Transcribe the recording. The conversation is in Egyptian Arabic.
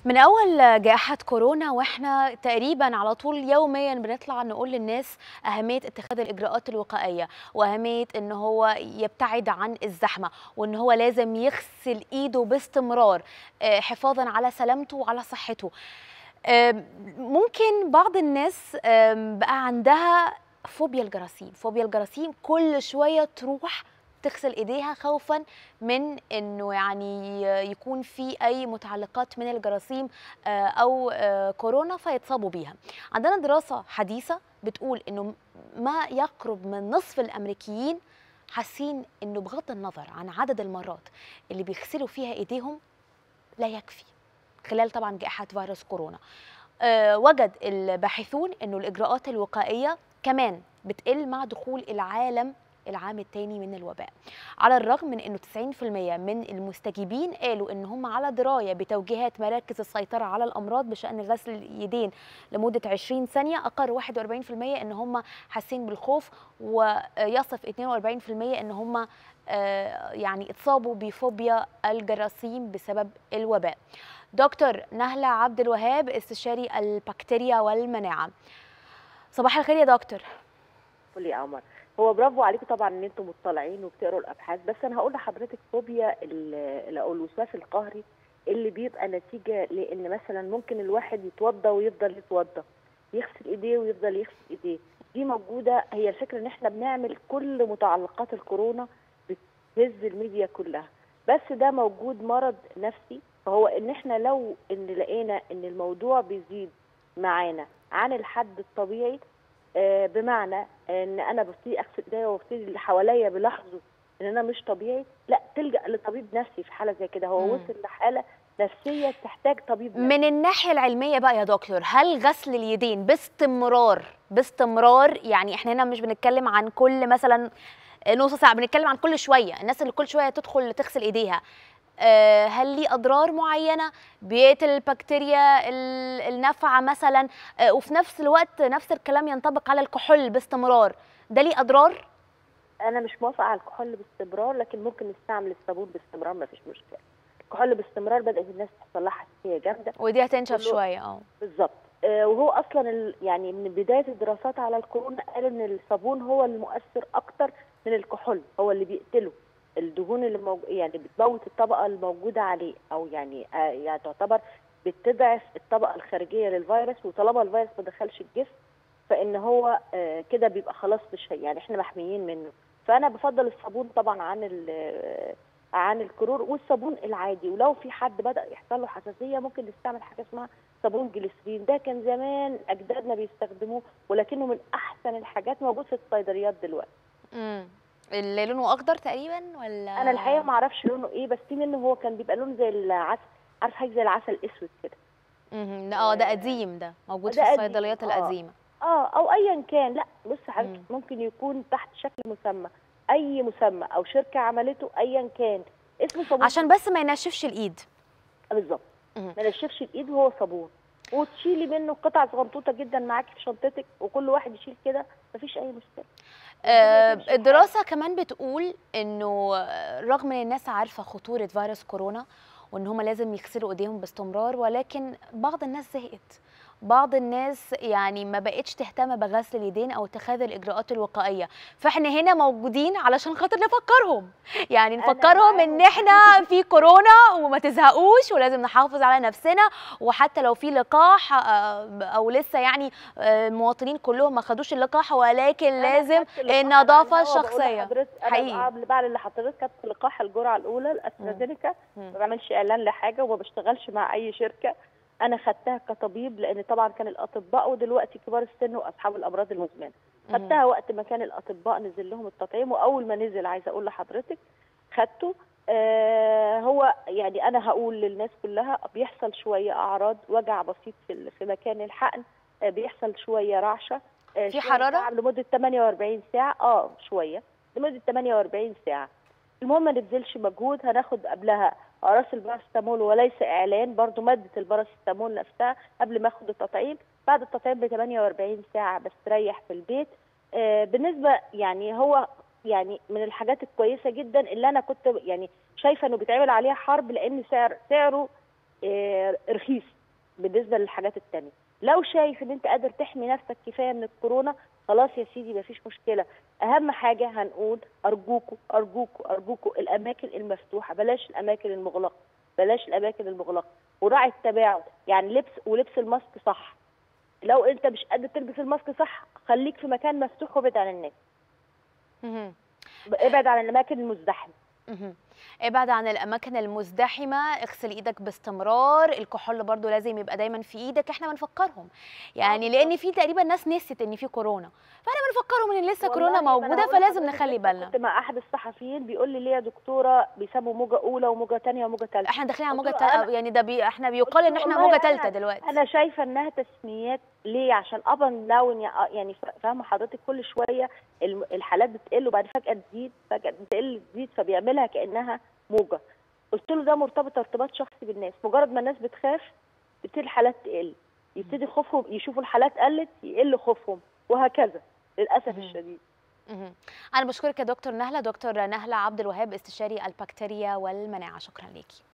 من اول جائحه كورونا واحنا تقريبا على طول يوميا بنطلع نقول للناس اهميه اتخاذ الاجراءات الوقائيه واهميه ان هو يبتعد عن الزحمه وان هو لازم يغسل ايده باستمرار آه، حفاظا على سلامته وعلى صحته آم، ممكن بعض الناس آم، بقى عندها فوبيا الجراثيم فوبيا الجراثيم كل شويه تروح تغسل ايديها خوفا من انه يعني يكون في اي متعلقات من الجراثيم آه، او آه، كورونا فيتصابوا بيها عندنا دراسه حديثه بتقول انه ما يقرب من نصف الامريكيين حاسين انه بغض النظر عن عدد المرات اللي بيغسلوا فيها ايديهم لا يكفي خلال طبعا جائحه فيروس كورونا آه، وجد الباحثون انه الاجراءات الوقائيه كمان بتقل مع دخول العالم العام الثاني من الوباء على الرغم من انه 90% من المستجيبين قالوا ان هم على درايه بتوجيهات مراكز السيطره على الامراض بشان غسل اليدين لمده 20 ثانيه اقر 41% ان هم حاسين بالخوف ويصف 42% ان هم آه، يعني اتصابوا بفوبيا الجراثيم بسبب الوباء دكتور نهلة عبد الوهاب استشاري البكتيريا والمناعة صباح الخير يا دكتور قولي يا قمر هو برافو عليكم طبعا ان انتم مطلعين وبتقروا الابحاث بس انا هقول لحضرتك فوبيا ال- او الوسواس القهري اللي بيبقى نتيجه لان مثلا ممكن الواحد يتوضى ويفضل يتوضى يغسل ايديه ويفضل يغسل ايديه دي موجوده هي الفكره ان احنا بنعمل كل متعلقات الكورونا بتهز الميديا كلها بس ده موجود مرض نفسي فهو ان احنا لو ان لقينا ان الموضوع بيزيد معانا عن الحد الطبيعي آه، بمعنى ان انا ببتدي اغسل ايديا وابتدي اللي حواليا بيلاحظوا ان انا مش طبيعي لا تلجا لطبيب نفسي في حاله زي كده هو مم. وصل لحاله نفسيه تحتاج طبيب نفسي من الناحية العلمية بقى يا دكتور هل غسل اليدين باستمرار باستمرار يعني احنا هنا مش بنتكلم عن كل مثلا نص ساعة بنتكلم عن كل شوية الناس اللي كل شوية تدخل تغسل ايديها آه، هل ليه اضرار معينه بيقتل البكتيريا ال- النافعه مثلا آه، وفي نفس الوقت نفس الكلام ينطبق على الكحول باستمرار ده ليه اضرار انا مش موافقه على الكحول باستمرار لكن ممكن نستعمل الصابون باستمرار ما فيش مشكله الكحول باستمرار بدات الناس تحصل لها حساسيه جامده ودي هتنشف كله- شويه اه بالظبط آه، وهو اصلا ال- يعني من بدايه الدراسات على الكورونا قالوا ان الصابون هو المؤثر اكتر من الكحول هو اللي بيقتله الدهون اللي موج... يعني بتموت الطبقه الموجوده عليه او يعني آه يعني تعتبر بتضعف الطبقه الخارجيه للفيروس وطالما الفيروس ما دخلش الجسم فان هو آه كده بيبقى خلاص مش هي- يعني احنا محميين منه فانا بفضل الصابون طبعا عن ال- عن الكرور والصابون العادي ولو في حد بدا يحصل له حساسيه ممكن نستعمل حاجه اسمها صابون جليسرين ده كان زمان اجدادنا بيستخدموه ولكنه من احسن الحاجات موجود في الصيدليات دلوقتي امم اللي لونه اخضر تقريبا ولا انا الحقيقه ما اعرفش لونه ايه بس في منه هو كان بيبقى لونه زي العسل عارف حاجه زي العسل الاسود كده مهم. اه ده قديم ده موجود في ده قديم، الصيدليات آه. القديمه اه او ايا كان لا بص حضرتك مم. ممكن يكون تحت شكل مسمى اي مسمى او شركه عملته ايا كان اسمه صابون عشان بس ما ينشفش الايد بالظبط مم. ما نشفش الايد وهو صابون وتشيلي منه قطع صغنطوطه جدا معاكي في شنطتك وكل واحد يشيل كده مفيش اي مشكله آه، الدنيا تمشي الدراسة كمان بتقول انه آه، رغم ان الناس عارفة خطورة فيروس كورونا وان هم لازم يغسلوا ايديهم باستمرار ولكن بعض الناس زهقت بعض الناس يعني ما بقتش تهتم بغسل اليدين او اتخاذ الاجراءات الوقائيه فاحنا هنا موجودين علشان خاطر نفكرهم يعني أنا نفكرهم ان معاهم. احنا في كورونا وما تزهقوش ولازم نحافظ على نفسنا وحتى لو في لقاح آه، او لسه يعني آه، المواطنين كلهم ما خدوش اللقاح ولكن أنا لازم خدت اللقاح النظافه على الهوا، بقول الشخصيه لحضرتك حقيقي. انا قبل بعد اللي حضرتك خدت لقاح الجرعه الاولى الاسترازينيكا مم. ما بعملش اعلان لحاجه وما بشتغلش مع اي شركه انا خدتها كطبيب لان طبعا كان الاطباء ودلوقتي كبار السن واصحاب الامراض المزمنه خدتها وقت ما كان الاطباء نزل لهم التطعيم واول ما نزل عايزه اقول لحضرتك خدته آه هو يعني انا هقول للناس كلها بيحصل شويه اعراض وجع بسيط في ال- في مكان الحقن آه بيحصل شويه رعشه آه في شوية حرارة؟ تعب لمده 48 ساعه اه شويه لمده 48 ساعه المهم ما نبذلش مجهود هناخد قبلها اقراص الباراسيتامول وليس اعلان برضو ماده الباراسيتامول نفسها قبل ما اخد التطعيم بعد التطعيم ب 48 ساعه بستريح في البيت آه بالنسبه يعني هو يعني من الحاجات الكويسه جدا اللي انا كنت يعني شايفه انه بيتعمل عليها حرب لان سعر سعره آه رخيص بالنسبه للحاجات التانية لو شايف ان انت قادر تحمي نفسك كفايه من الكورونا خلاص يا سيدي مفيش مشكله اهم حاجه هنقول ارجوكوا ارجوكوا ارجوكوا الاماكن المفتوحه بلاش الاماكن المغلقه بلاش الاماكن المغلقه وراعي التباعد يعني لبس ولبس الماسك صح لو انت مش قادر تلبس الماسك صح خليك في مكان مفتوح وابعد عن الناس مهم. ابعد عن الاماكن المزدحمه مهم. ابعد عن الاماكن المزدحمه اغسل ايدك باستمرار الكحول برضو لازم يبقى دايما في ايدك احنا بنفكرهم يعني آه. لان في تقريبا ناس نسيت ان في كورونا فاحنا بنفكرهم ان لسه والله كورونا ما أنا موجوده هقول فلازم لحضرتك نخلي لسه بالنا كنت مع احد الصحفيين بيقول لي ليه يا دكتوره بيسموا موجه اولى وموجه ثانيه وموجه ثالثه احنا داخلين على قلت موجه له تا... أنا- يعني ده بي... احنا بيقال له ان احنا والله موجه أنا- ثالثه دلوقتي انا شايفه انها تسميات ليه عشان اب اند داون يعني فا- فاهمه حضرتك كل شويه الم- الحالات بتقل وبعد فجاه تزيد فجاه تقل تزيد فبيعملها كانها موجه قلت له ده مرتبط ارتباط شخصي بالناس مجرد ما الناس بتخاف تبتدي الحالات تقل يبتدي خوفهم يشوفوا الحالات قلت يقل خوفهم وهكذا للاسف مهم. الشديد مهم. انا بشكرك يا دكتور نهله دكتور نهله عبد الوهاب استشاري البكتيريا والمناعه شكرا ليكي